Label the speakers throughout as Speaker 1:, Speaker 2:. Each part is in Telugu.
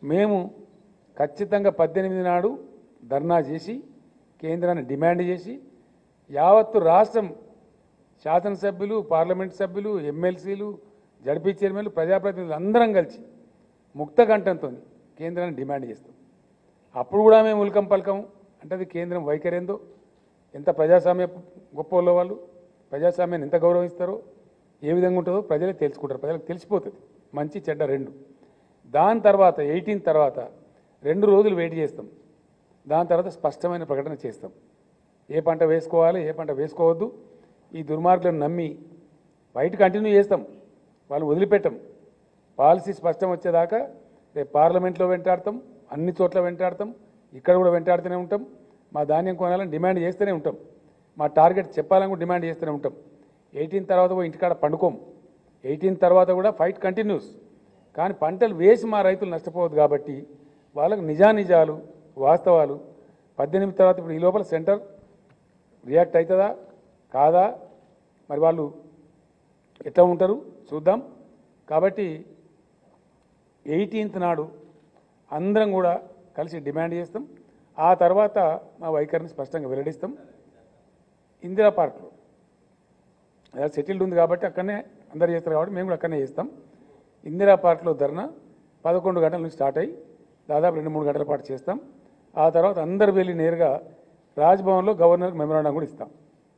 Speaker 1: మేము ఖచ్చితంగా పద్దెనిమిది నాడు ధర్నా చేసి కేంద్రాన్ని డిమాండ్ చేసి యావత్తు రాష్ట్రం శాసనసభ్యులు పార్లమెంట్ సభ్యులు ఎమ్మెల్సీలు జడ్పీ చైర్మన్లు ప్రజాప్రతినిధులు అందరం కలిసి ముక్త కంఠంతో కేంద్రాన్ని డిమాండ్ చేస్తాం అప్పుడు కూడా మేము ఉల్కం పలకం అంటే అది కేంద్రం వైఖరి ఏందో ఎంత ప్రజాస్వామ్య గొప్ప వాళ్ళు ప్రజాస్వామ్యాన్ని ఎంత గౌరవిస్తారో ఏ విధంగా ఉంటుందో ప్రజలే తెలుసుకుంటారు ప్రజలకు తెలిసిపోతుంది మంచి చెడ్డ రెండు దాని తర్వాత ఎయిటీన్ తర్వాత రెండు రోజులు వెయిట్ చేస్తాం దాని తర్వాత స్పష్టమైన ప్రకటన చేస్తాం ఏ పంట వేసుకోవాలి ఏ పంట వేసుకోవద్దు ఈ దుర్మార్గులను నమ్మి బయట కంటిన్యూ చేస్తాం వాళ్ళు వదిలిపెట్టం పాలసీ స్పష్టం వచ్చేదాకా రేపు పార్లమెంట్లో వెంటాడతాం అన్ని చోట్ల వెంటాడతాం ఇక్కడ కూడా వెంటాడుతూనే ఉంటాం మా ధాన్యం కొనాలని డిమాండ్ చేస్తూనే ఉంటాం మా టార్గెట్ చెప్పాలని కూడా డిమాండ్ చేస్తూనే ఉంటాం ఎయిటీన్ తర్వాత పోయి ఇంటికాడ పండుకోం ఎయిటీన్ తర్వాత కూడా ఫైట్ కంటిన్యూస్ కానీ పంటలు వేసి మా రైతులు నష్టపోవద్దు కాబట్టి వాళ్ళకు నిజానిజాలు వాస్తవాలు పద్దెనిమిది తర్వాత ఇప్పుడు ఈ లోపల సెంటర్ రియాక్ట్ అవుతుందా కాదా మరి వాళ్ళు ఎట్లా ఉంటారు చూద్దాం కాబట్టి ఎయిటీన్త్ నాడు అందరం కూడా కలిసి డిమాండ్ చేస్తాం ఆ తర్వాత మా వైఖరిని స్పష్టంగా వెల్లడిస్తాం ఇందిరా పార్క్లో అదే సెటిల్డ్ ఉంది కాబట్టి అక్కడనే అందరు చేస్తారు కాబట్టి మేము కూడా అక్కడనే చేస్తాం ఇందిరా పార్క్లో ధర్నా పదకొండు గంటల నుంచి స్టార్ట్ అయ్యి దాదాపు రెండు మూడు గంటల పాటు చేస్తాం ఆ తర్వాత అందరు వెళ్ళి నేరుగా రాజ్భవన్లో గవర్నర్కి మెమరాండం కూడా ఇస్తాం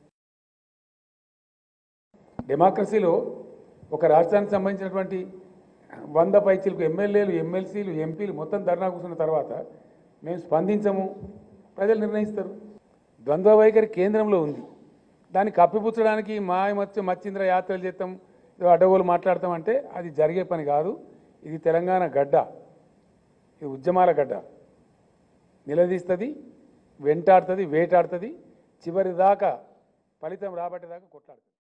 Speaker 1: డెమోక్రసీలో ఒక రాష్ట్రానికి సంబంధించినటువంటి వంద పైచీలకు ఎమ్మెల్యేలు ఎమ్మెల్సీలు ఎంపీలు మొత్తం ధర్నా కూర్చున్న తర్వాత మేము స్పందించము ప్రజలు నిర్ణయిస్తారు ద్వంద్వ వైఖరి కేంద్రంలో ఉంది దాన్ని కప్పిపుచ్చడానికి మా మత్స్య మత్స్యంద్ర యాత్రలు చేస్తాం ఏదో అడ్డగోలు మాట్లాడతాం అంటే అది జరిగే పని కాదు ఇది తెలంగాణ గడ్డ ఇది ఉద్యమాల గడ్డ నిలదీస్తుంది వెంటాడుతుంది వేటాడుతుంది చివరి దాకా ఫలితం రాబట్టేదాకా కొట్లాడుతుంది